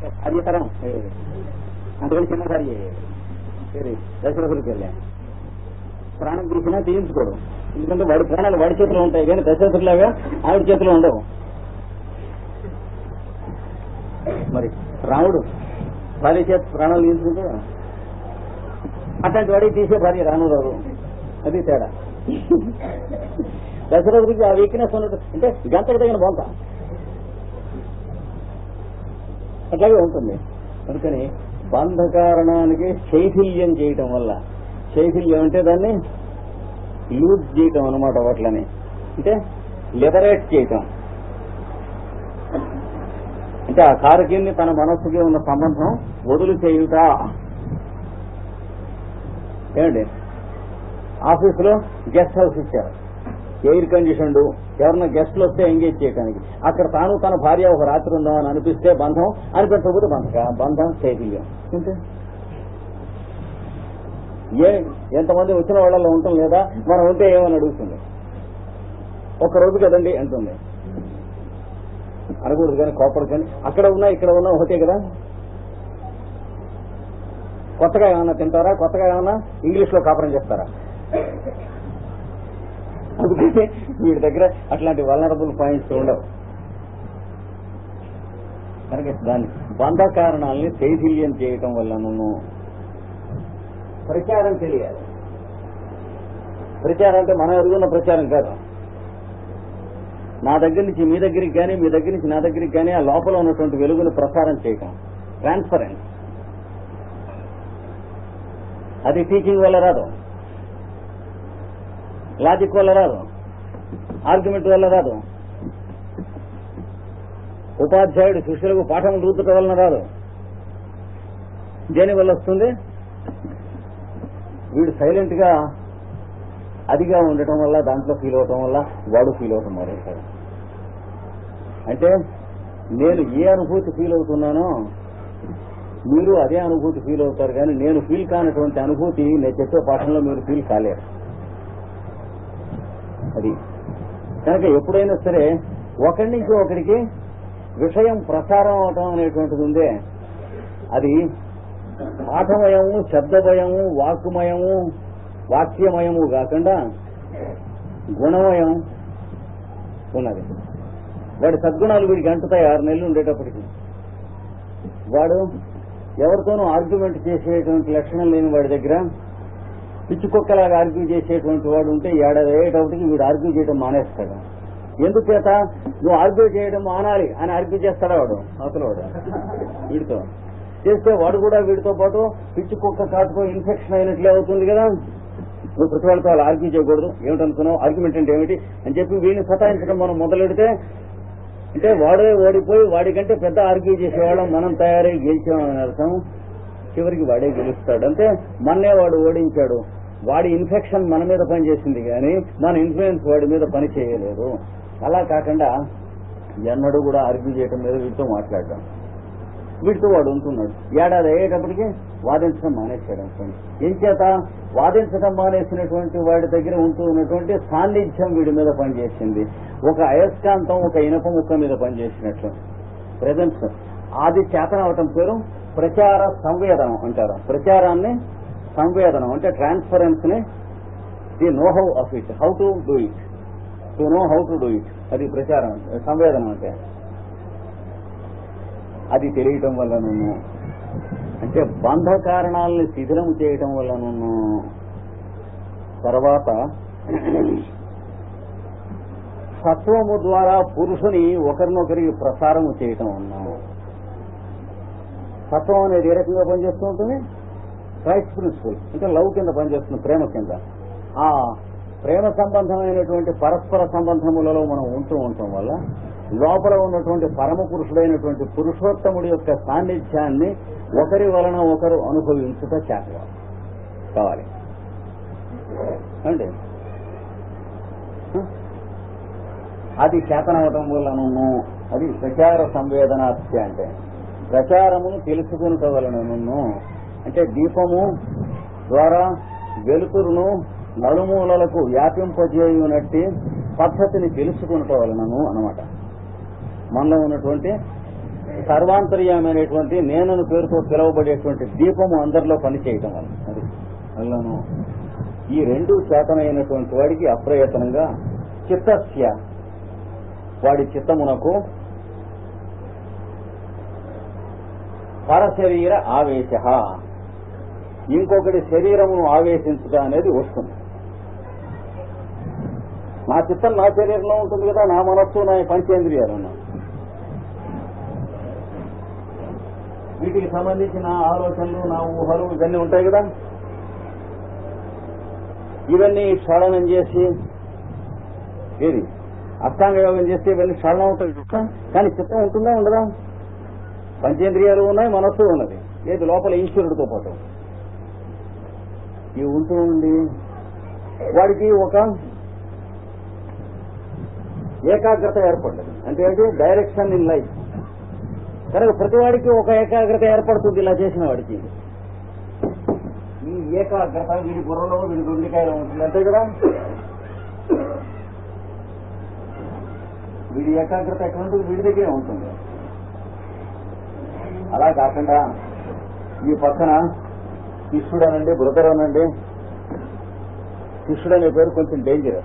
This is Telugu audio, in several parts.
భార్యతరం అందుకని చిన్న భార్య సరే దశరథుడికి వెళ్ళా ప్రాణం తీసినా తీయించుకోడు ఎందుకంటే వాడి ప్రాణాలు వాడి చేతిలో ఉంటాయి కానీ దశరథుడిలాగా ఆవిడ చేతిలో ఉండవు మరి రాముడు భార్య చేత ప్రాణాలు తీయించుకుంటే అట్లాంటి వాడికి తీసే భార్య రానురాదు అది తేడా దశరథుడికి ఆ వీక్నెస్ ఉన్నట్టు అంటే గంటకు తగిన బొంత అట్లాగే ఉంటుంది అందుకని బంధకారణానికి శైథిల్యం చేయటం వల్ల శైథిల్యం అంటే దాన్ని లూజ్ చేయటం అనమాట వాట్లని అంటే లిబరేట్ చేయటం అంటే ఆ కారకీని తన మనస్సుకి ఉన్న సంబంధం వదులు చేయుట ఏమండి ఆఫీసులో గెస్ట్ హౌస్ ఇచ్చారు ఎయిర్ కండిషన్డ్ ఎవరన్నా గెస్ట్లు వస్తే ఎంగేజ్ చేయడానికి అక్కడ తాను తన భార్య ఒక రాత్రి ఉందామని అనిపిస్తే బంధం అనిపించకపోతే బంధం బంధం శైథిల్యం అంతే ఏ ఎంతమంది వచ్చిన వాళ్ళలో ఉండటం లేదా మనం ఉంటే ఏమని అడుగుతుంది ఒక రోజు కదండి అంటుంది అనకూడదు కానీ కోపడు కానీ అక్కడ ఉన్నా ఇక్కడ ఉన్నా ఒకటే కదా కొత్తగా ఏమన్నా తింటారా కొత్తగా ఏమన్నా ఇంగ్లీష్ లో కాపురం చేస్తారా అందుకని వీడి దగ్గర అట్లాంటి వలనరబుల్ పాయింట్స్ ఉండవు కనుక దాన్ని బంధ కారణాలని శైథిల్యం చేయటం వల్లను ప్రచారం తెలియాలి ప్రచారం అంటే మనం ఎరుగున్న ప్రచారం కాదు నా దగ్గర నుంచి మీ దగ్గరికి కానీ మీ దగ్గర నుంచి నా దగ్గరికి కానీ ఆ లోపల ఉన్నటువంటి వెలుగును ప్రసారం చేయటం ట్రాన్స్పరెన్స్ అది టీచింగ్ వల్ల రాదు లాజిక్ వల్ల రాదు ఆర్గ్యుమెంట్ వల్ల రాదు ఉపాధ్యాయుడు శిష్యులకు పాఠం రూతుట వలన రాదు దేని వల్ల వస్తుంది వీడు సైలెంట్ గా అదిగా ఉండటం వల్ల దాంట్లో ఫీల్ అవటం వల్ల వాడు ఫీల్ అవటం మొదలెట్టాడు అంటే నేను ఏ అనుభూతి ఫీల్ అవుతున్నానో మీరు అదే అనుభూతి ఫీల్ అవుతారు కానీ నేను ఫీల్ కానటువంటి అనుభూతి నేను చెప్పే పాఠంలో మీరు ఫీల్ కాలేరు అది కనుక ఎప్పుడైనా సరే ఒకరి నుంచి ఒకరికి విషయం ప్రసారం అవటం అనేటువంటిది ఉందే అది పాఠమయము శబ్దమయము వాక్కుమయము వాక్యమయము కాకుండా గుణమయం ఉన్నది వాడి సద్గుణాలు వీడికి అంటుతాయి ఆరు నెలలు ఉండేటప్పటికి వాడు ఎవరితోనూ ఆర్గ్యుమెంట్ చేసేటువంటి లక్షణం లేని వాడి దగ్గర పిచ్చి కుక్కలాగా ఆర్గ్యూ చేసేటువంటి వాడు ఉంటే ఏడాది అయ్యేటప్పటికి వీడు ఆర్గ్యూ చేయడం మానేస్తాడు ఎందుచేత నువ్వు ఆర్గ్యూ చేయడం మానాలి అని ఆర్గ్యూ చేస్తాడా వాడు అవతల వాడు వీడితో చేస్తే వాడు కూడా వీడితో పాటు పిచ్చి కుక్క కాటుకో ఇన్ఫెక్షన్ అయినట్లే అవుతుంది కదా నువ్వు ప్రతి వాళ్ళతో వాళ్ళు ఆర్గ్యూ చేయకూడదు ఏమిటనుకున్నావు ఆర్గ్యుమెంట్ అంటే ఏమిటి అని చెప్పి వీడిని సతాయించడం మనం మొదలెడితే అంటే వాడే ఓడిపోయి వాడికంటే పెద్ద ఆర్గ్యూ చేసేవాళ్ళం మనం తయారై గెలిచామని అర్థం చివరికి వాడే గెలుస్తాడు అంటే మన్నే వాడు ఓడించాడు వాడి ఇన్ఫెక్షన్ మన మీద పనిచేసింది కానీ మన ఇన్ఫ్లుయెన్స్ వాడి మీద పని చేయలేదు అలా కాకుండా ఎన్నడూ కూడా ఆర్గ్యూ చేయటం మీద వీటితో మాట్లాడడం వీటితో వాడు ఉంటున్నాడు ఏడాది అయ్యేటప్పటికి వాదించడం మానేశాడు అనుకోండి ఏం చేత వాదించడం మానేసినటువంటి వాడి దగ్గర ఉంటూ ఉన్నటువంటి సాన్నిధ్యం వీడి మీద పనిచేసింది ఒక అయస్కాంతం ఒక ఇనప ముక్క మీద పనిచేసినట్లు ప్రజెన్స్ అది చేతన అవటం పేరు ప్రచార సంవేదనం అంటారు ప్రచారాన్ని సంవేదనం అంటే ట్రాన్స్పరెన్స్ ని the know how of it how to do it to know how to do it అది ప్రచారం సంవేదనం అంటే అది తెలియటం వల్లను అంటే బంధ కారణాలని శిథిలం చేయటం వల్లను తర్వాత సత్వము ద్వారా పురుషుని ఒకరినొకరికి ప్రసారము చేయటం అన్నాము సత్వం అనేది ఏ రకంగా పనిచేస్తూ ఉంటుంది క్రైస్ట్ ప్రిన్సిపల్ అంటే లవ్ కింద పనిచేస్తుంది ప్రేమ కింద ఆ ప్రేమ సంబంధమైనటువంటి పరస్పర సంబంధములలో మనం ఉంటూ ఉండటం వల్ల లోపల ఉన్నటువంటి పరమ పురుషుడైనటువంటి పురుషోత్తముడి యొక్క సాన్నిధ్యాన్ని ఒకరి వలన ఒకరు అనుభవించుట చేత కావాలి అండి అది చేతనవటం వలనను అది ప్రచార సంవేదనాస్య అంటే ప్రచారమును తెలుసుకునుట వలనను అంటే దీపము ద్వారా వెలుతురును నలుమూలలకు వ్యాపింపజేయునట్టి పద్ధతిని తెలుసుకునుట వలనను అనమాట మనలో ఉన్నటువంటి సర్వాంతర్యమైనటువంటి నేనను పేరుతో పిలువబడేటువంటి దీపము అందరిలో పనిచేయటం వల్ల అది అందులోను ఈ రెండు చేతనైనటువంటి వాడికి అప్రయత్నంగా చిత్తస్య వాడి చిత్తమునకు పరశరీర ఆవేశ ఇంకొకటి శరీరమును ఆవేశించుట అనేది వస్తుంది నా చిత్తం నా శరీరంలో ఉంటుంది కదా నా మనస్సు నా పంచేంద్రియాలు ఉన్నాయి వీటికి సంబంధించిన ఆలోచనలు నా ఊహలు ఇవన్నీ ఉంటాయి కదా ఇవన్నీ క్షళనం చేసి ఏది అష్టాంగ యోగం చేస్తే ఇవన్నీ క్షళనం ఉంటాయి కానీ చిత్తం ఉంటుందా ఉండదా పంచేంద్రియాలు ఉన్నాయి మనస్సు ఉన్నది ఏది లోపల ఈశ్వరుడితో పాటు ఇవి ఉంటూ ఉండి వాడికి ఒక ఏకాగ్రత ఏర్పడ్డది అంటే ఏంటి డైరెక్షన్ ఇన్ లైఫ్ కనుక ప్రతి వాడికి ఒక ఏకాగ్రత ఏర్పడుతుంది ఇలా చేసిన వాడికి ఈ ఏకాగ్రత వీడి బుర్రలో వీడి గుండెకాయలో ఉంటుంది అంతే కదా వీడి ఏకాగ్రత ఎటువంటిది వీడి దగ్గరే ఉంటుంది అలా కాకుండా ఈ పక్కన శిష్యుడు అనండి బ్రదర్ అనండి శిష్యుడు అనే పేరు కొంచెం డేంజర్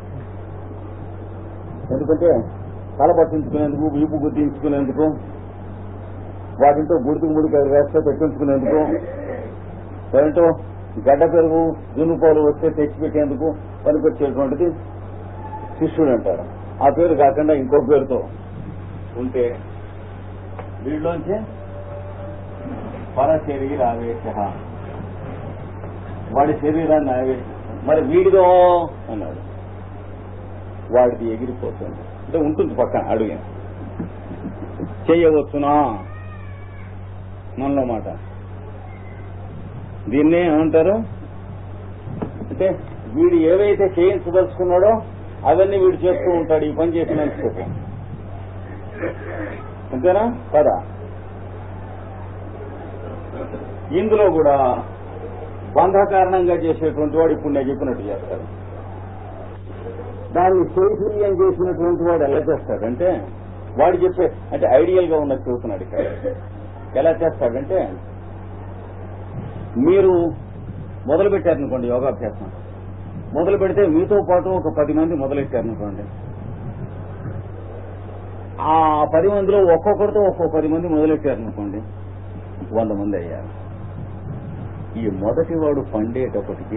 ఎందుకంటే తల పట్టించుకునేందుకు వీపు గుర్తించుకునేందుకు వాటితో గుడికి ముడికి వేస్తే పెట్టించుకునేందుకు ఏంటో గడ్డ పెరుగు జున్నుపాలు వస్తే తెచ్చిపెట్టేందుకు పనికొచ్చేటువంటిది శిష్యుడు అంటారు ఆ పేరు కాకుండా ఇంకో పేరుతో ఉంటే వీళ్ళలోంచి పరశరీర ఆవేశ వాడి శరీరాన్ని ఆవేశ మరి వీడిదో అన్నాడు వాడిది ఎగిరిపోతుంది అంటే ఉంటుంది పక్కన అడుగు చేయవచ్చునా మనలో మాట దీన్నే ఏమంటారు అంటే వీడు ఏవైతే చేయించదలుచుకున్నాడో అవన్నీ వీడు చేస్తూ ఉంటాడు ఈ పని చేసినందుకు అంతేనా కదా ఇందులో కూడా బంధ కారణంగా చేసేటువంటి వాడు ఇప్పుడు నేను చెప్పినట్టు చేస్తాడు దాన్ని శైథిల్యం చేసినటువంటి వాడు ఎలా చేస్తాడంటే వాడు చెప్పే అంటే ఐడియల్ గా ఉన్నది చెబుతున్నాడు ఇక్కడ ఎలా చేస్తాడంటే మీరు మొదలు పెట్టారనుకోండి యోగాభ్యాసం మొదలు పెడితే మీతో పాటు ఒక పది మంది మొదలెట్టారనుకోండి ఆ పది మందిలో ఒక్కొక్కరితో ఒక్కో పది మంది మొదలెట్టారనుకోండి వంద మంది అయ్యారు ఈ మొదటి వాడు పండేటప్పటికి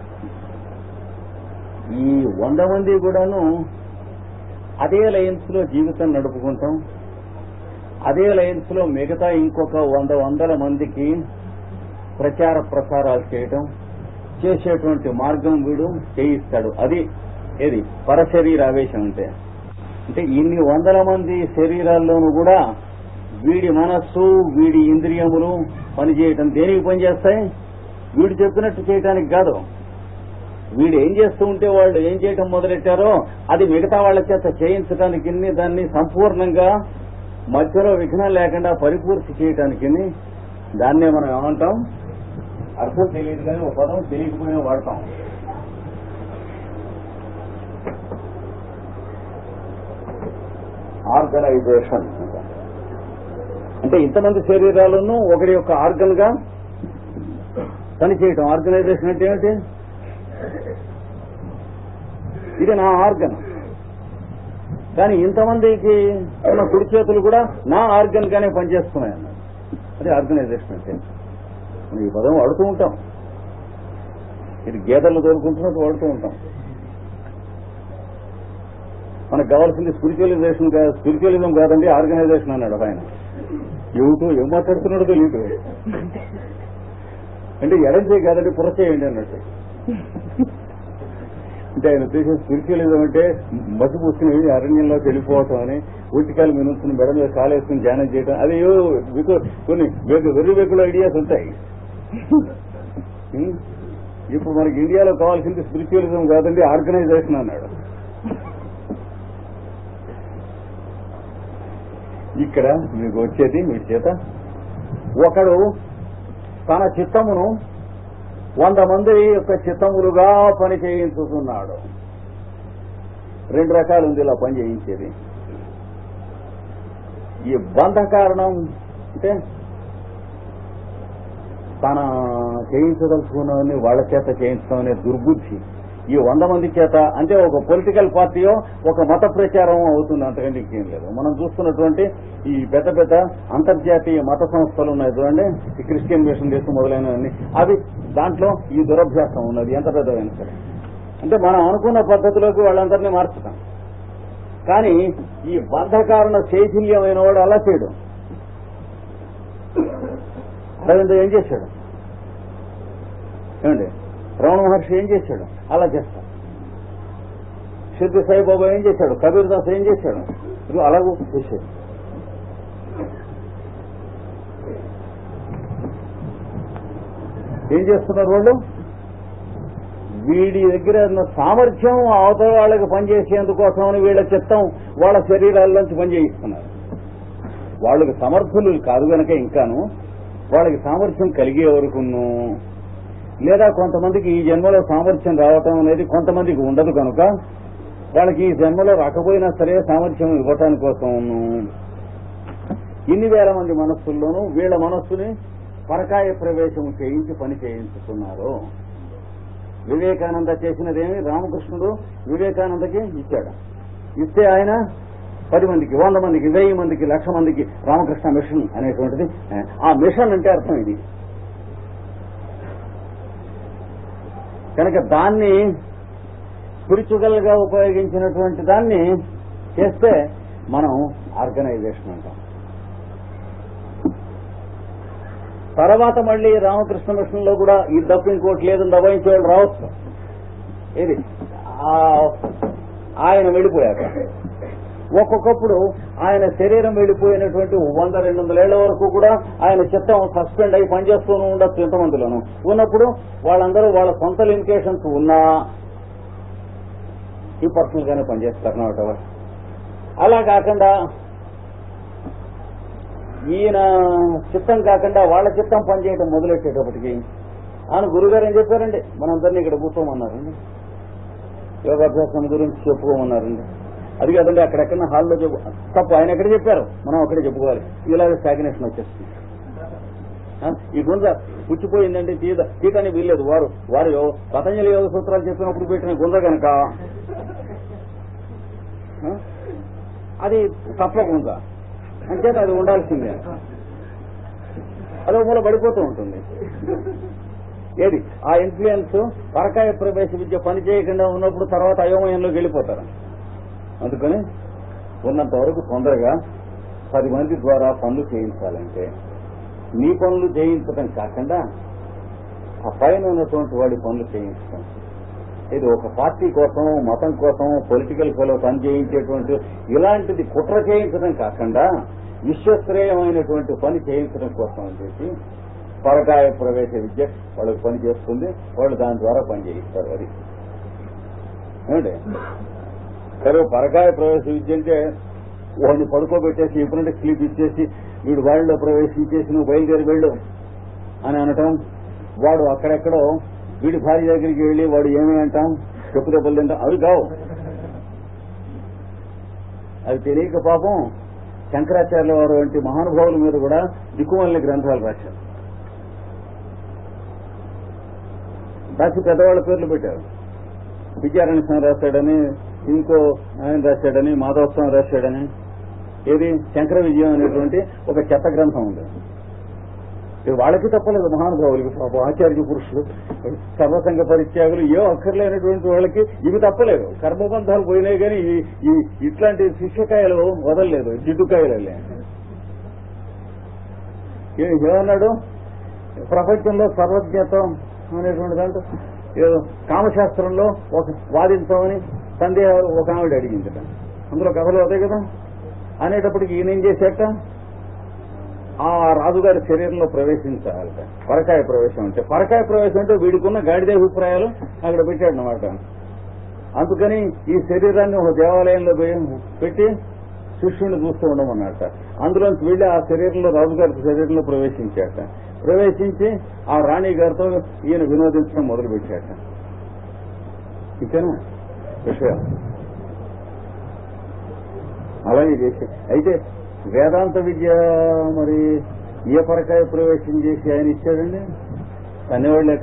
ఈ వంద మంది కూడాను అదే లైన్స్ లో జీవితం నడుపుకుంటాం అదే లైన్స్ లో మిగతా ఇంకొక వంద వందల మందికి ప్రచార ప్రసారాలు చేయటం చేసేటువంటి మార్గం వీడు చేయిస్తాడు అది ఏది పరశరీర ఆవేశం అంటే అంటే ఇన్ని వందల మంది శరీరాల్లోనూ కూడా వీడి మనస్సు వీడి ఇంద్రియములు పనిచేయటం దేనికి పనిచేస్తాయి వీడు చెప్పినట్టు చేయటానికి కాదు వీడు ఏం చేస్తూ ఉంటే వాళ్ళు ఏం చేయటం మొదలెట్టారో అది మిగతా వాళ్ళ చేత చేయించడానికి దాన్ని సంపూర్ణంగా మధ్యలో విఘ్నం లేకుండా పరిపూర్తి చేయటానికి దాన్నే మనం ఏమంటాం అర్థం తెలియదు కానీ ఒక పదం తెలియకపోయినా వాడతాం ఆర్గనైజేషన్ అంటే ఇంతమంది శరీరాలను ఒకటి యొక్క ఆర్గన్ గా పనిచేయటం ఆర్గనైజేషన్ అంటే ఏమిటి ఇది నా ఆర్గన్ కానీ ఇంతమందికి ఉన్న కుడి చేతులు కూడా నా ఆర్గన్ గానే పనిచేస్తున్నాయి అన్నమాట అది ఆర్గనైజేషన్ అంటే మనం ఈ పదం వాడుతూ ఉంటాం ఇది గేదెలను తోలుకుంటున్నట్టు వాడుతూ ఉంటాం మనకు కావాల్సింది స్పిరిచువలైజేషన్ స్పిరిచువలిజం కాదండి ఆర్గనైజేషన్ అన్నాడు ఒక ఆయన ఏమిటో ఏం మాట్లాడుతున్నాడో తెలియదు అంటే ఎడం చేయి కాదండి పుర చేయండి అన్నట్టు అంటే ఆయన ఉద్దేశం స్పిరిచువలిజం అంటే మసి పూసుకుని అరణ్యంలో వెళ్ళిపోవటం అని ఒంటికాలు మీద ఉంచుకుని మెడ మీద కాలేసుకుని ధ్యానం చేయడం అది ఏవో వికు- కొన్ని వెర్రి వెర్రి వెక్కుల ఐడియాస్ ఉంటాయి ఉం? ఇప్పుడు మనకి ఇండియాలో కావాల్సింది స్పిరిచువలిజం కాదండి ఆర్గనైజేషన్ అన్నాడు ఇక్కడ మీకు వచ్చేది మీ చేత ఒకడు తన చిత్తమును వంద మంది యొక్క చిత్తములుగా పని చేయించుతున్నాడు రెండు రకాలు ఉంది ఇలా పని చేయించేది ఈ బంధ కారణం అంటే తన చేయించదలుచుకున్నవని వాళ్ళ చేత చేయించడం అనే దుర్బుద్ధి ఈ వంద మంది చేత అంటే ఒక పొలిటికల్ పార్టీయో ఒక మత ప్రచారం అవుతుంది అంతకంటే ఇంకేం లేదు మనం చూస్తున్నటువంటి ఈ పెద్ద పెద్ద అంతర్జాతీయ మత సంస్థలు ఉన్నాయి చూడండి ఈ క్రిస్టియన్ మిషన్ దేశం మొదలైనవన్నీ అవి దాంట్లో ఈ దురభ్యాసం ఉన్నది ఎంత పెద్దదైనా సరే అంటే మనం అనుకున్న పద్ధతిలోకి వాళ్ళందరినీ మార్చుతాం కానీ ఈ బంధకారణ శైథిల్యమైన వాడు అలా చేయడు అరవింద ఏం చేశాడు ఏమండి రమణ మహర్షి ఏం చేశాడు అలా చేస్తాడు సిద్ధి సాయిబాబా ఏం చేశాడు కబీర్ దాస్ ఏం చేశాడు ఇదిగో అలాగూ చేశాడు ఏం చేస్తున్నారు వాళ్ళు వీడి దగ్గర ఉన్న సామర్థ్యం అవతల వాళ్ళకి పనిచేసేందుకోసమని వీళ్ళ చిత్తం వాళ్ళ శరీరాల్లోంచి పనిచేయిస్తున్నారు వాళ్ళకి సమర్థులు కాదు గనక ఇంకాను వాళ్ళకి సామర్థ్యం కలిగే వరకును లేదా కొంతమందికి ఈ జన్మలో సామర్థ్యం రావటం అనేది కొంతమందికి ఉండదు కనుక వాళ్ళకి ఈ జన్మలో రాకపోయినా సరే సామర్థ్యం ఇవ్వటానికి కోసం ఇన్ని వేల మంది మనస్సుల్లోనూ వీళ్ళ మనస్సుని పరకాయ ప్రవేశం చేయించి పని చేయించుతున్నారు వివేకానంద చేసినదేమి రామకృష్ణుడు వివేకానందకి ఇచ్చాడు ఇస్తే ఆయన పది మందికి వంద మందికి వెయ్యి మందికి లక్ష మందికి రామకృష్ణ మిషన్ అనేటువంటిది ఆ మిషన్ అంటే అర్థం ఇది కనుక దాన్ని స్పిరిచువల్ గా ఉపయోగించినటువంటి దాన్ని చేస్తే మనం ఆర్గనైజేషన్ అంటాం తర్వాత మళ్ళీ రామకృష్ణ మిషన్ లో కూడా ఈ తప్పు ఇంకోటి లేదని దబాయించే వాళ్ళు రావచ్చు ఇది ఆ- ఆయన వెళ్ళిపోయాక ఒక్కొక్కప్పుడు ఆయన శరీరం వెళ్ళిపోయినటువంటి వంద రెండు వందల ఏళ్ల వరకు కూడా ఆయన చిత్తం సస్పెండ్ అయి పనిచేస్తూనే ఉండొచ్చు ఎంతమందిలోనూ ఉన్నప్పుడు వాళ్ళందరూ వాళ్ళ సొంత లిమిటేషన్స్ ఉన్నా ఈ పర్సనల్ గానే పనిచేస్తారు అన్నమాట అలా కాకుండా ఈయన చిత్తం కాకుండా వాళ్ళ చిత్తం పనిచేయడం మొదలెట్టేటప్పటికి ఆయన గురుగారు ఏం చెప్పారండి మనందరినీ ఇక్కడ కూర్చోమన్నారండి యోగాభ్యాసం గురించి చెప్పుకోమన్నారండి అది కాదండి అక్కడెక్కడ హాల్లో చెప్పు తప్పు ఆయన ఎక్కడ చెప్పారు మనం అక్కడే చెప్పుకోవాలి ఇలాగే స్టాగ్నేషన్ వచ్చేస్తుంది ఆ, ఈ గుంజ పుచ్చిపోయిందంటే తీత తీతని వీల్లేదు వారు వారు యో- పతంజలి యోగ సూత్రాలు చెప్పినప్పుడు పెట్టిన గుంజ కనుక ఆ, అది తప్పకుండా అంచేత అది ఉండాల్సిందే అదో మూల పడిపోతూ ఉంటుంది ఏది ఆ ఇన్ఫ్లుయెన్స్ పరకాయ ప్రవేశ విద్య పని చేయకుండా ఉన్నప్పుడు తర్వాత అయోమయంలోకి వెళ్ళిపోతారు అందుకని ఉన్నంత వరకు తొందరగా పది మంది ద్వారా పనులు చేయించాలంటే నీ పనులు చేయించడం కాకుండా ఆ పైన ఉన్నటువంటి వాడి పనులు చేయించడం ఇది ఒక పార్టీ కోసం మతం కోసం పొలిటికల్ ఫెలో పని చేయించేటువంటి ఇలాంటిది కుట్ర చేయించడం కాకుండా విశ్వశ్రేయమైనటువంటి పని చేయించడం కోసం అని చెప్పి పరకాయ ప్రవేశ విద్య వాళ్ళకి పని చేస్తుంది వాళ్ళు దాని ద్వారా పని చేయిస్తారు అది ఏమంటే సరే పరకాయ ప్రవేశ విద్య అంటే వాడిని పడుకోబెట్టేసి ఎప్పుడంటే స్లీప్ ఇచ్చేసి వీడు వాళ్ళలో ప్రవేశించేసి నువ్వు బయలుదేరి వెళ్ళు అని అనటం వాడు అక్కడెక్కడో వీడి భార్య దగ్గరికి వెళ్ళి వాడు ఏమి అంటాం చెప్పు దెబ్బలు తింటాం అవి కావు అవి తెలియక పాపం శంకరాచార్యుల వారు వంటి మహానుభావుల మీద కూడా దిక్కుమాలిన గ్రంథాలు రాశారు రాసి పెద్దవాళ్ళ పేర్లు పెట్టారు విద్యారణ్య స్వామి రాశాడని ఇంకో ఆయన రాశాడని మాధవస్వామి రాశాడని ఏది శంకర విజయం అనేటువంటి ఒక చెత్త గ్రంథం ఉంది ఇది వాళ్ళకి తప్పలేదు మహానుభావులకి పాపం ఆచార్య పురుషులు సర్వసంగ పరిత్యాగులు ఏ అక్కర్లేనటువంటి వాళ్ళకి ఇవి తప్పలేదు కర్మబంధాలు పోయినాయి కానీ ఈ- ఈ ఇట్లాంటి శిష్యకాయలు వదలలేదు జిడ్డుకాయలే ఏ- ఏమన్నాడు ప్రపంచంలో సర్వజ్ఞత్వం అనేటువంటి దాంట్లో ఏదో కామశాస్త్రంలో ఒక వాదించమని సందేహం ఒక ఆవిడ అడిగిందట అందులో కథలు అదే కదా అనేటప్పటికి ఈయన ఏం చేశాట ఆ రాజుగారి శరీరంలో ప్రవేశించాలట పరకాయ ప్రవేశం అంటే పరకాయ ప్రవేశం అంటే వీడికున్న గాడిద అభిప్రాయాలు అక్కడ పెట్టాడు అనమాట అందుకని ఈ శరీరాన్ని ఒక దేవాలయంలో పె- పెట్టి శిష్యుని చూస్తూ ఉండమన్నట అందులోంచి వెళ్లి ఆ శరీరంలో రాజుగారి శరీరంలో ప్రవేశించాట ప్రవేశించి ఆ రాణి గారితో ఈయన వినోదించడం మొదలు పెట్టాట ఇచ్చాను విషయం అలాగే చేసి అయితే వేదాంత విద్య మరి ఏ పరకాయ ప్రవేశం చేసి ఆయన ఇచ్చాడండి అనేవాడు లేక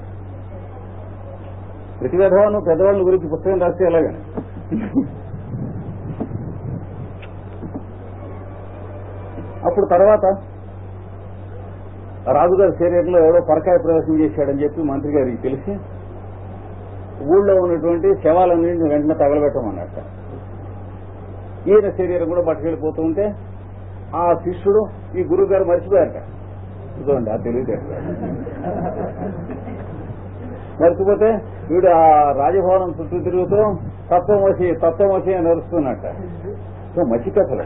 ప్రతి విధవాను పెద్దవాళ్ళ గురించి పుస్తకం రాస్తే ఎలాగని అప్పుడు తర్వాత రాజుగారి శరీరంలో ఎవడో పరకాయ ప్రవేశం చేశాడని చెప్పి మంత్రి గారికి తెలిసి ఊళ్ళో ఉన్నటువంటి శవాలన్నింటిని వెంటనే తగలబెట్టమన్నట్ట ఈయన శరీరం కూడా పట్టుకెళ్ళిపోతూ ఉంటే ఆ శిష్యుడు ఈ గురువు గారు మర్చిపోయారట ఇదిగోండి ఆ తెలివితేట మర్చిపోతే వీడు ఆ రాజభవనం చుట్టూ తిరుగుతూ తత్వమసి తత్వమసి అని నడుస్తున్నట్ట సో మసి కథలు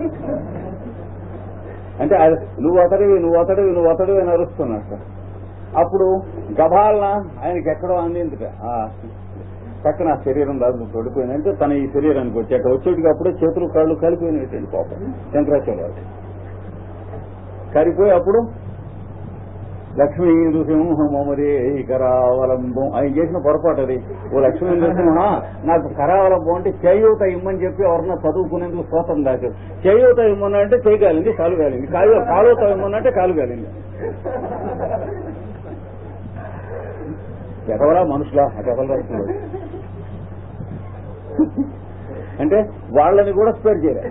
అంటే అది నువ్వు అతడివి నువ్వు అతడివి నువ్వు అతడివి అని అరుస్తున్నట్ట అప్పుడు గభాలన ఆయనకి ఎక్కడో అందిందిట ఆ పక్కన ఆ శరీరం రాజు పడిపోయిందంటే తన ఈ శరీరానికి వచ్చాక వచ్చేటికి అప్పుడే చేతులు కాళ్ళు కలిపోయినట్టండి పాపం శంకరాచార్య కరిపోయి అప్పుడు లక్ష్మీ నృసింహమరి కరావలంబం ఆయన చేసిన పొరపాటు అది ఓ లక్ష్మీ నృసింహ నాకు కరావలంబం అంటే చేయూత ఇమ్మని చెప్పి ఎవరన్నా చదువుకునేందుకు స్తోత్రం దాచారు చేయూత ఇమ్మన్నా అంటే చేయి కాలింది కాలు కాలింది కాలు కాలుత ఇమ్మన్నా అంటే కాలు కాలింది ఎగవరా మనుషులా ఎగవరా అంటే వాళ్ళని కూడా స్పేర్ చేయలే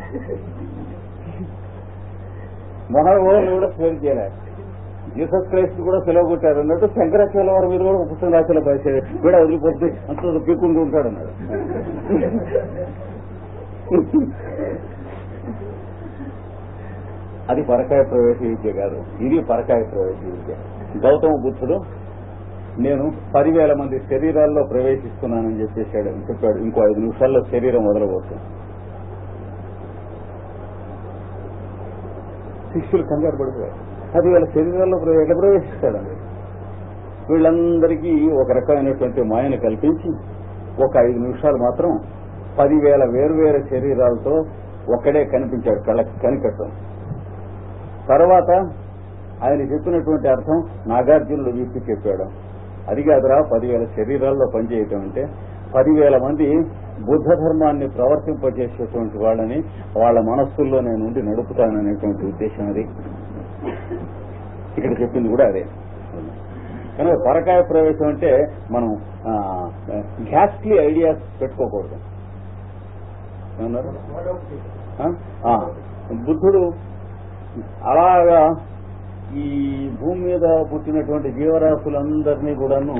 మహానుభావులు కూడా స్పేర్ చేయలే జీసస్ క్రైస్ట్ కూడా సెలవు కొట్టారు అన్నట్టు శంకరాచార్య వారి మీద కూడా ఒక పుస్తకం రాసేలా పరిచయం వీడ వదిలిపోతే అంత పీక్కుంటూ ఉంటాడు అన్నాడు అది పరకాయ ప్రవేశ విద్య కాదు ఇది పరకాయ ప్రవేశ విద్య గౌతమ బుద్ధుడు నేను పదివేల మంది శరీరాల్లో ప్రవేశిస్తున్నానని చెప్పేశాడు చెప్పాడు ఇంకో ఐదు నిమిషాల్లో శరీరం వదలబోతుంది శిష్యులు కంగారు పడిపోయారు అది వీళ్ళ శరీరాల్లో ప్ర- ఎట్లా ప్రవేశిస్తాడండి వీళ్ళందరికీ ఒక రకమైనటువంటి మాయను కల్పించి ఒక ఐదు నిమిషాలు మాత్రం పదివేల వేరువేరు శరీరాలతో ఒక్కడే కనిపించాడు కళ్ళకి కనికట్టం తర్వాత ఆయన చెప్పినటువంటి అర్థం నాగార్జునుడు విప్పి చెప్పాడు అది కాదురా పదివేల శరీరాల్లో పనిచేయటం అంటే పదివేల మంది బుద్ధ ధర్మాన్ని ప్రవర్తింపజేసేటువంటి వాళ్ళని వాళ్ళ మనస్సుల్లో నేను ఉండి నడుపుతాననేటువంటి ఉద్దేశం అది ఇక్కడ చెప్పింది కూడా అదే కనుక పరకాయ ప్రవేశం అంటే మనం గ్యాస్ట్లీ ఐడియాస్ పెట్టుకోకూడదు ఏమన్నారు ఆ? ఆ, బుద్ధుడు అలాగా ఈ భూమి మీద పుట్టినటువంటి జీవరాశులందరినీ కూడాను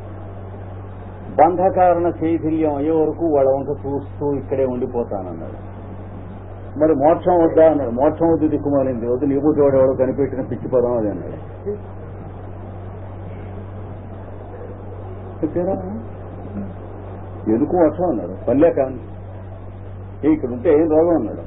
బంధకారణ చైథల్యం అయ్యే వరకు వాళ్ళ వంక చూస్తూ ఇక్కడే ఉండిపోతానన్నాడు మరి మోక్షం వద్దా అన్నాడు మోక్షం వద్దు దిక్కుమాలింది వద్దు నీ బుద్ధి ఎవడో కనిపెట్టిన పిచ్చి పదం అది అన్నాడు చెప్పారా ఎందుకు మోక్షం అన్నాడు పల్లె కాదు ఏ ఇక్కడ ఉంటే ఏం రోగం అన్నాడు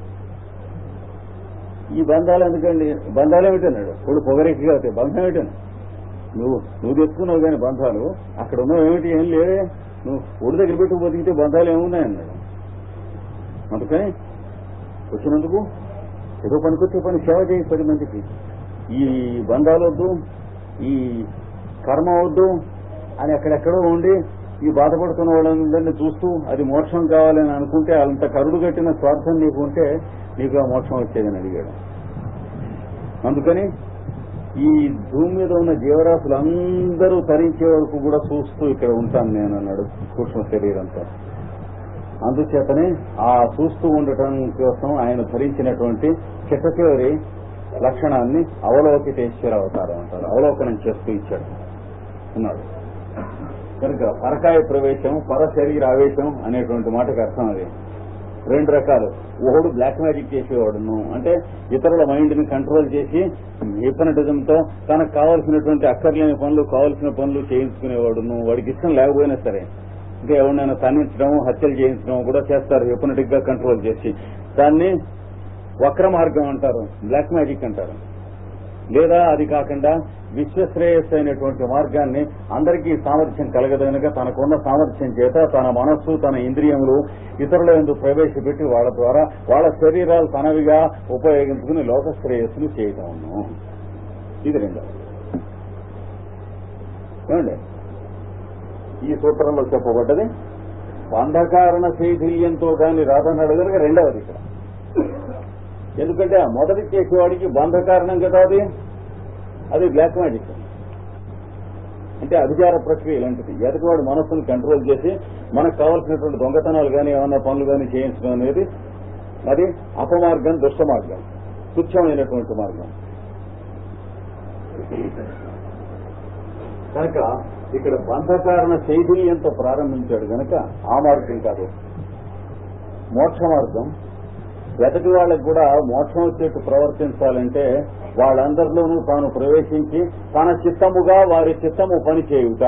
ఈ బంధాలు ఎందుకండి బంధాలు ఏమిటన్నాడు ఇప్పుడు పొగరెక్కిగా అవుతాయి బంధం ఏమిటని నువ్వు నువ్వు తెచ్చుకున్నావు కానీ బంధాలు అక్కడ ఉన్నావు ఏమిటి ఏం లేవే నువ్వు ఒడి దగ్గర పెట్టుకు బతికితే బంధాలు ఏమున్నాయన్నాడు అందుకని వచ్చినందుకు ఏదో పనికొచ్చే పని సేవ చేయి పది మందికి ఈ బంధాలు వద్దు ఈ కర్మ వద్దు అని ఎక్కడెక్కడో ఉండి ఈ బాధపడుతున్న వాళ్ళందరినీ చూస్తూ అది మోక్షం కావాలని అనుకుంటే అంత కరుడు కట్టిన స్వార్థం నీకు ఉంటే నీకు ఆ మోక్షం వచ్చేదని అడిగాడు అందుకని ఈ భూమి మీద ఉన్న జీవరాశులు అందరూ తరించే వరకు కూడా చూస్తూ ఇక్కడ ఉంటాను నేను అన్నాడు సూక్ష్మ శరీరంతో అందుచేతనే ఆ చూస్తూ ఉండటం కోసం ఆయన ధరించినటువంటి చిట్టచివరి లక్షణాన్ని అవలోకితేశ్వర అవతారం అంటారు అవలోకనం చేస్తూ ఇచ్చాడు ఉన్నాడు కనుక పరకాయ ప్రవేశం పర శరీర ఆవేశం అనేటువంటి మాటకు అర్థం అది రెండు రకాలు ఒకడు బ్లాక్ మ్యాజిక్ చేసేవాడును అంటే ఇతరుల మైండ్ ని కంట్రోల్ చేసి హిప్నటిజం తో తనకు కావాల్సినటువంటి అక్కర్లేని పనులు కావాల్సిన పనులు చేయించుకునేవాడును వాడికి ఇష్టం లేకపోయినా సరే ఇంకా ఎవరినైనా తన్నించడం హత్యలు చేయించడం కూడా చేస్తారు హిప్నటిక్ గా కంట్రోల్ చేసి దాన్ని వక్ర మార్గం అంటారు బ్లాక్ మ్యాజిక్ అంటారు లేదా అది కాకుండా విశ్వశ్రేయస్సు అయినటువంటి మార్గాన్ని అందరికీ సామర్థ్యం కలగదనక తనకున్న సామర్థ్యం చేత తన మనస్సు తన ఇంద్రియములు ఇతరుల ఎందుకు ప్రవేశపెట్టి వాళ్ళ ద్వారా వాళ్ళ శరీరాలు తనవిగా ఉపయోగించుకుని లోక శ్రేయస్సును చేయటం ఇది రెండో ఏమండి ఈ సూత్రంలో చెప్పబడ్డది బంధకారణ శైథిల్యంతో కానీ రాదన్నాడు కనుక రెండవది ఇక్కడ ఎందుకంటే ఆ మొదటి చేసేవాడికి బంధ కారణం కదా అది అది బ్లాక్ మ్యాజిక్ అంటే అధికార ప్రక్రియ ఇలాంటిది ఎదుటివాడి మనస్సును కంట్రోల్ చేసి మనకు కావాల్సినటువంటి దొంగతనాలు కానీ ఏమన్నా పనులు కానీ చేయించడం అనేది అది అపమార్గం దుష్ట మార్గం తుచ్చమైనటువంటి మార్గం కనుక ఇక్కడ బంధకారణ చైతన్యంతో ప్రారంభించాడు గనక ఆ మార్గం కాదు మోక్ష మార్గం ఎదటి వాళ్ళకి కూడా మోక్షం వచ్చేట్టు ప్రవర్తించాలంటే వాళ్ళందరిలోనూ తాను ప్రవేశించి తన చిత్తముగా వారి చిత్తము పని చేయుట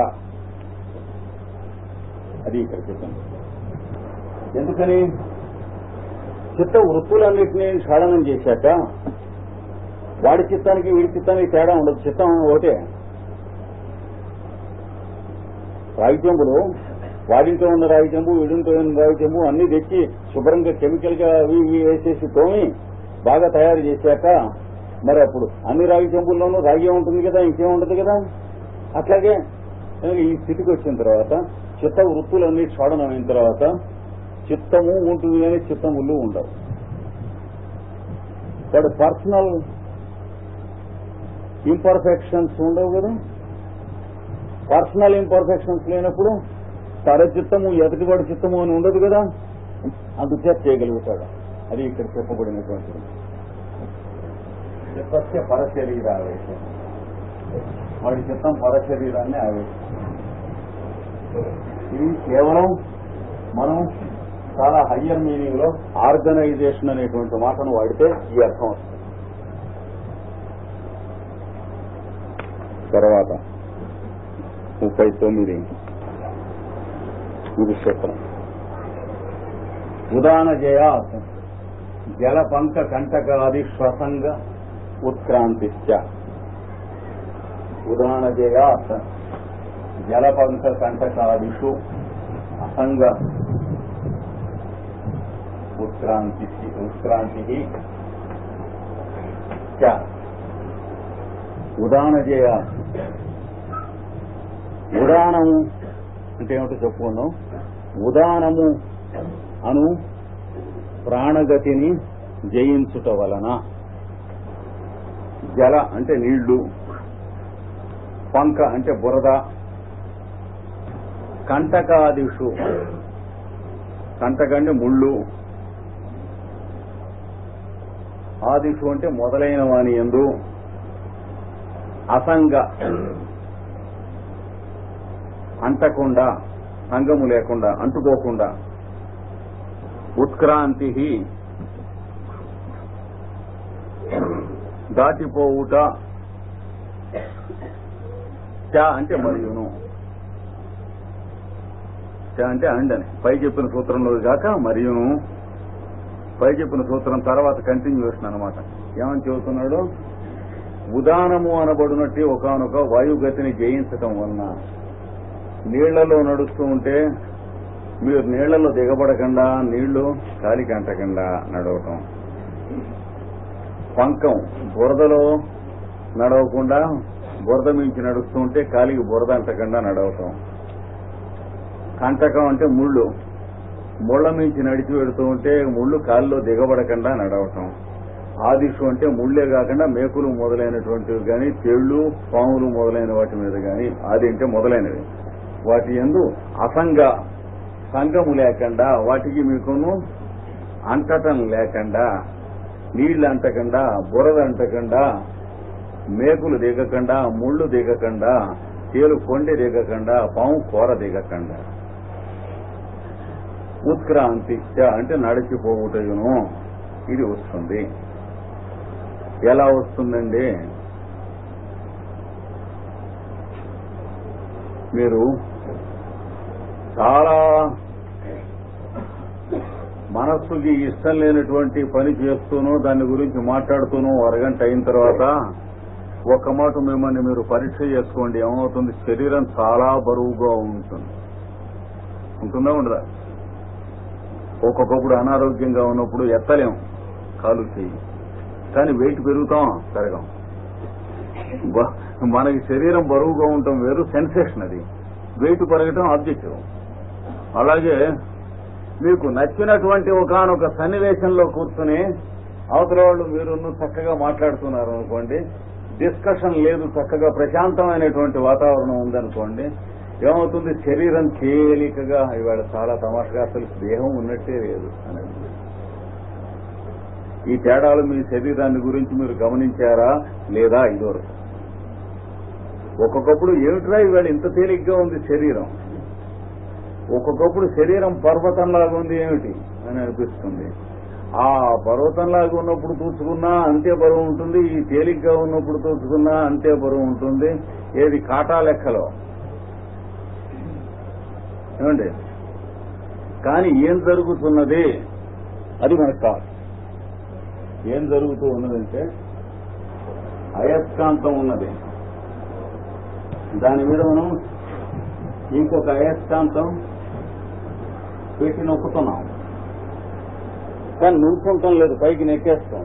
అది ఇక్కడ చిత్తం ఎందుకని చిత్త వృత్తులన్నింటినీ క్షాళనం చేశాక వాడి చిత్తానికి వీడి చిత్తానికి తేడా ఉండదు చిత్తం ఒకటే రాగి చెంబులు వాడింట్లో ఉన్న రాగి చెంబు వీడింట్లో ఉన్న రాగి చెంబు అన్ని తెచ్చి శుభ్రంగా కెమికల్ గా అవి ఇవి వేసేసి తోమి బాగా తయారు చేశాక మరి అప్పుడు అన్ని రాగి చెంబుల్లోనూ రాగి ఉంటుంది కదా ఇంకేం ఉండదు కదా అట్లాగే ఈ స్థితికి వచ్చిన తర్వాత చిత్త వృత్తులన్నీ క్షోడనం అయిన తర్వాత చిత్తము ఉంటుంది కానీ చిత్తములు ఉండవు వాడు పర్సనల్ ఇంపర్ఫెక్షన్స్ ఉండవు కదా పర్సనల్ ఇంపర్ఫెక్షన్స్ లేనప్పుడు తన చిత్తము ఎదుటివాడి చిత్తము అని ఉండదు కదా అందుచేత చేయగలుగుతాడు అది ఇక్కడ చెప్పబడినటువంటిది చిత్తస్య పరశరీర ఆవేశం వాడి చిత్తం పరశరీరాన్ని ఆవేశం ఇది కేవలం మనం చాలా హయ్యర్ మీనింగ్ లో ఆర్గనైజేషన్ అనేటువంటి మాటను వాడితే ఈ అర్థం వస్తుంది తర్వాత ముప్పై తొమ్మిది ఇది సూత్రం ఉదాన జయాత్ జలపంక కంటకాది శ్వసంగ ఉత్క్రాంతిశ్చ ఉదాన జయాత్ జలపంక కంటకాదిషు అసంగ ఉత్క్రాంతి ఉత్క్రాంతి చ ఉదాన జయాత్ ఉదానము అంటే ఏమిటో చెప్పుకున్నాం ఉదానము అను ప్రాణగతిని జయించుట వలన జల అంటే నీళ్లు పంక అంటే బురద కంటకాదిషు కంటక అంటే ముళ్ళు ఆదిషు అంటే మొదలైన వాని ఎందు అసంగ అంటకుండా సంగము లేకుండా అంటుకోకుండా ఉత్క్రాంతి దాటిపోవుట చ అంటే మరియును చ అంటే అండని పై చెప్పిన సూత్రంలో కాక మరియును పై చెప్పిన సూత్రం తర్వాత కంటిన్యూషన్ అనమాట ఏమని చెబుతున్నాడు ఉదానము అనబడినట్టు ఒకనొక వాయుగతిని జయించటం వలన నీళ్లలో నడుస్తూ ఉంటే మీరు నీళ్లలో దిగబడకుండా నీళ్లు కాలికి అంటకుండా నడవటం పంకం బురదలో నడవకుండా బురద మించి నడుస్తూ ఉంటే కాలికి బురద అంటకుండా నడవటం కంటకం అంటే ముళ్ళు ముళ్ళ మించి నడిచి పెడుతూ ఉంటే ముళ్ళు కాల్లో దిగబడకుండా నడవటం ఆదిషు అంటే ముళ్ళే కాకుండా మేకులు మొదలైనటువంటివి కానీ తెళ్ళు పాములు మొదలైన వాటి మీద కానీ ఆది అంటే మొదలైనవి వాటి ఎందు అసంగ సంగము లేకుండా వాటికి మీకును అంటటం లేకుండా నీళ్లు అంటకుండా బురద అంటకుండా మేకులు దిగకుండా ముళ్ళు దిగకుండా తేలు కొండె దిగకుండా పాము కూర దిగకుండా ఉత్క్రాంతి అంటే నడిచిపోవుటయును ఇది వస్తుంది ఎలా వస్తుందండి మీరు చాలా మనస్సుకి ఇష్టం లేనటువంటి పని చేస్తూనో దాని గురించి మాట్లాడుతూనో అరగంట అయిన తర్వాత ఒక్క మాట మిమ్మల్ని మీరు పరీక్ష చేసుకోండి ఏమవుతుంది శరీరం చాలా బరువుగా ఉంటుంది ఉంటుందా ఉండదా ఒక్కొక్కప్పుడు అనారోగ్యంగా ఉన్నప్పుడు ఎత్తలేం కాలు చేయి కానీ వెయిట్ పెరుగుతాం పెరగం బ- మనకి శరీరం బరువుగా ఉండటం వేరు సెన్సేషన్ అది వెయిట్ పెరగటం ఆబ్జెక్టివ్ అలాగే మీకు నచ్చినటువంటి ఒకనొక సన్నివేశంలో కూర్చుని అవతల వాళ్ళు మీరు చక్కగా మాట్లాడుతున్నారు అనుకోండి డిస్కషన్ లేదు చక్కగా ప్రశాంతమైనటువంటి వాతావరణం ఉందనుకోండి ఏమవుతుంది శరీరం తేలికగా ఇవాళ చాలా తమాషగా అసలు దేహం ఉన్నట్టే లేదు అనేది ఈ తేడాలు మీ శరీరాన్ని గురించి మీరు గమనించారా లేదా ఇదివరకు ఒక్కొక్కప్పుడు ఏమిట్రా ఇవాళ ఇంత తేలిగ్గా ఉంది శరీరం ఒక్కొక్కప్పుడు శరీరం పర్వతంలాగా ఉంది ఏమిటి అని అనిపిస్తుంది ఆ పర్వతంలాగా ఉన్నప్పుడు తూచుకున్నా అంతే బరువు ఉంటుంది ఈ తేలిగ్గా ఉన్నప్పుడు తూచుకున్నా అంతే బరువు ఉంటుంది ఏది కాటా లెక్కలో ఏమండి కానీ ఏం జరుగుతున్నది అది మనకు కాదు ఏం జరుగుతూ ఉన్నదంటే అయస్కాంతం ఉన్నది దాని మీద మనం ఇంకొక అయస్కాంతం పెట్టి నొక్కుతున్నాం కానీ నిల్చుంటాం లేదు పైకి నెక్కేస్తాం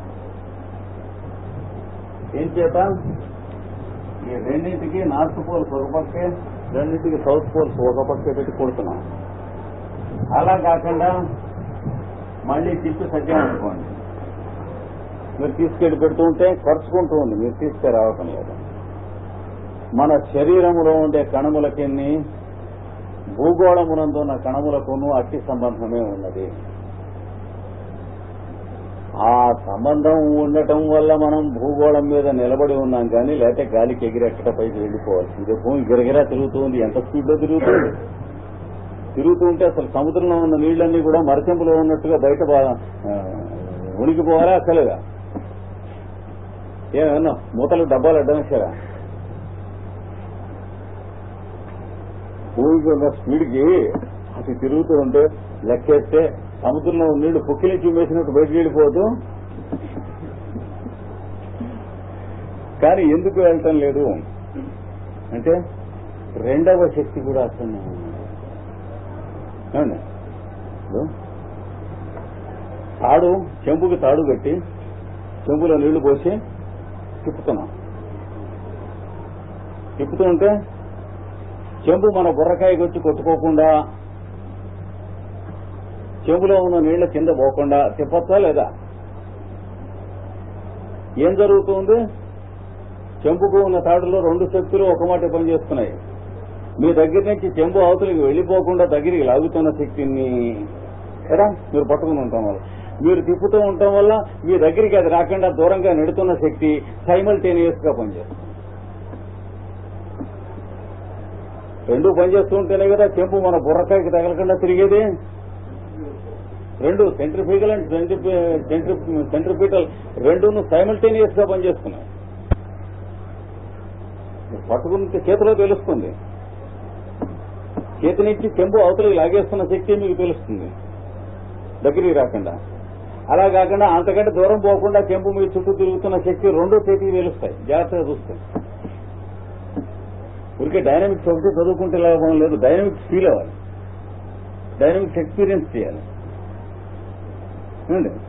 ఏం చేత ఈ రెండింటికి నార్త్ పోల్స్ ఒక పక్కే రెండింటికి సౌత్ పోల్స్ ఒక పక్కే పెట్టి కొడుతున్నాం అలా కాకుండా మళ్ళీ తిప్పి సజ్జం అనుకోండి మీరు తీసుకెళ్లి పెడుతూ ఉంటే ఖర్చుకుంటూ ఉంది మీరు తీసుకురావటం లేదు మన శరీరములో ఉండే కణములకెన్ని భూగోళమునందున్న కణములకును అట్టి సంబంధమే ఉన్నది ఆ సంబంధం ఉండటం వల్ల మనం భూగోళం మీద నిలబడి ఉన్నాం కానీ లేకపోతే గాలికి ఎగిరెక్కడ పైకి వెళ్ళిపోవాల్సిందే భూమి గిరగిరా తిరుగుతుంది ఎంత స్పీడ్ లో తిరుగుతుంది తిరుగుతూ ఉంటే అసలు సముద్రంలో ఉన్న నీళ్లన్నీ కూడా మరచెంపులో ఉన్నట్టుగా బయట బా- ఆ, ఉనికిపోవాలా అసలుగా ఏమన్నా మూతలు డబ్బాలు అడ్డమేశారా భూమికి ఉన్న స్పీడ్కి అది తిరుగుతూ ఉంటే లెక్కేస్తే సముద్రంలో ఉన్న నీళ్లు పొక్కిలి చూపేసినట్టు బయటికి వెళ్ళిపోతూ కానీ ఎందుకు వెళ్ళటం లేదు అంటే రెండవ శక్తి కూడా అసలు ఏమండి? ఇప్పుడు తాడు చెంపుకి తాడు కట్టి చెంపులో నీళ్లు పోసి తిప్పుతున్నాం తిప్పుతూ ఉంటే చెంబు మన బుర్రకాయకి వచ్చి కొట్టుకోకుండా చెంబులో ఉన్న నీళ్ల కింద పోకుండా తిప్పచ్చా లేదా ఏం జరుగుతుంది చెంబుకు ఉన్న తాడులో రెండు శక్తులు ఒక మాట పనిచేస్తున్నాయి మీ దగ్గర నుంచి చెంబు అవతలికి వెళ్లిపోకుండా దగ్గరికి లాగుతున్న శక్తిని ఎరా మీరు పట్టుకుని ఉంటాం వల్ల మీరు తిప్పుతూ ఉండటం వల్ల మీ దగ్గరికి అది రాకుండా దూరంగా నెడుతున్న శక్తి సైమల్టేనియస్ గా పనిచేస్తుంది రెండు పనిచేస్తూ ఉంటేనే కదా చెంపు మన బుర్రకాయకి తగలకుండా తిరిగేది రెండు సెంట్రిఫికల్ అండ్ సెంట్రిపిటల్ రెండును సైమల్టేనియస్ గా పనిచేస్తున్నాయి పట్టుకుంటే చేతిలో తెలుస్తుంది చేతి నుంచి చెంబు అవతలికి లాగేస్తున్న శక్తి మీకు తెలుస్తుంది దగ్గరికి రాకుండా అలా కాకుండా అంతకంటే దూరం పోకుండా చెంపు మీ చుట్టూ తిరుగుతున్న శక్తి రెండో చేతికి తెలుస్తాయి జాగ్రత్తగా చూస్తాయి ఊరికే డైనమిక్స్ ఒకటి చదువుకుంటే లాభం లేదు డైనమిక్స్ ఫీల్ అవ్వాలి డైనమిక్స్ ఎక్స్పీరియన్స్ చేయాలి ఏమండి?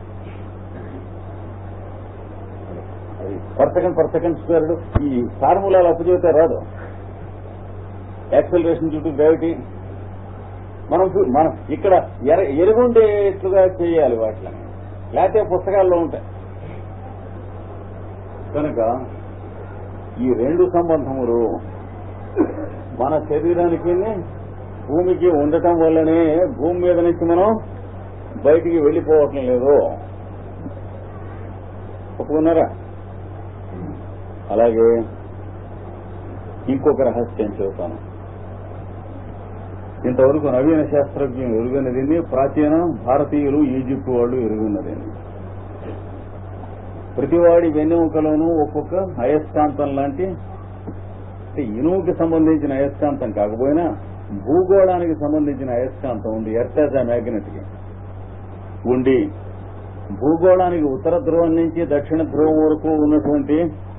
అది per second per second square ఈ ఫార్ములాలు అప్పచెబితే రాదు యాక్సలరేషన్ చుట్టూ గ్రావిటీ మనం చూ- మనం ఇక్కడ ఎర- ఎరుగుండేట్లుగా చేయాలి వాటిని లేకపోతే పుస్తకాల్లో ఉంటాయి కనుక ఈ రెండు సంబంధములు మన శరీరానికి భూమికి ఉండటం వల్లనే భూమి మీద నుంచి మనం బయటికి వెళ్ళిపోవటం లేదు ఒప్పుకున్నారా అలాగే ఇంకొక రహస్యం చెబుతాను ఇంతవరకు నవీన శాస్త్రజ్ఞులు ఎరుగనిది ప్రాచీన భారతీయులు ఈజిప్ట్ వాళ్ళు ఎరుగున్నది ప్రతివాడి వెన్నెముకలోనూ ఒక్కొక్క అయస్కాంతం లాంటి అంటే ఇనువుకి సంబంధించిన అయస్కాంతం కాకపోయినా భూగోళానికి సంబంధించిన అయస్కాంతం ఉంది ఎర్తాజ్ మ్యాగ్నెట్ కి ఉండి భూగోళానికి ఉత్తర ధ్రువం నుంచి దక్షిణ ధ్రువం వరకు ఉన్నటువంటి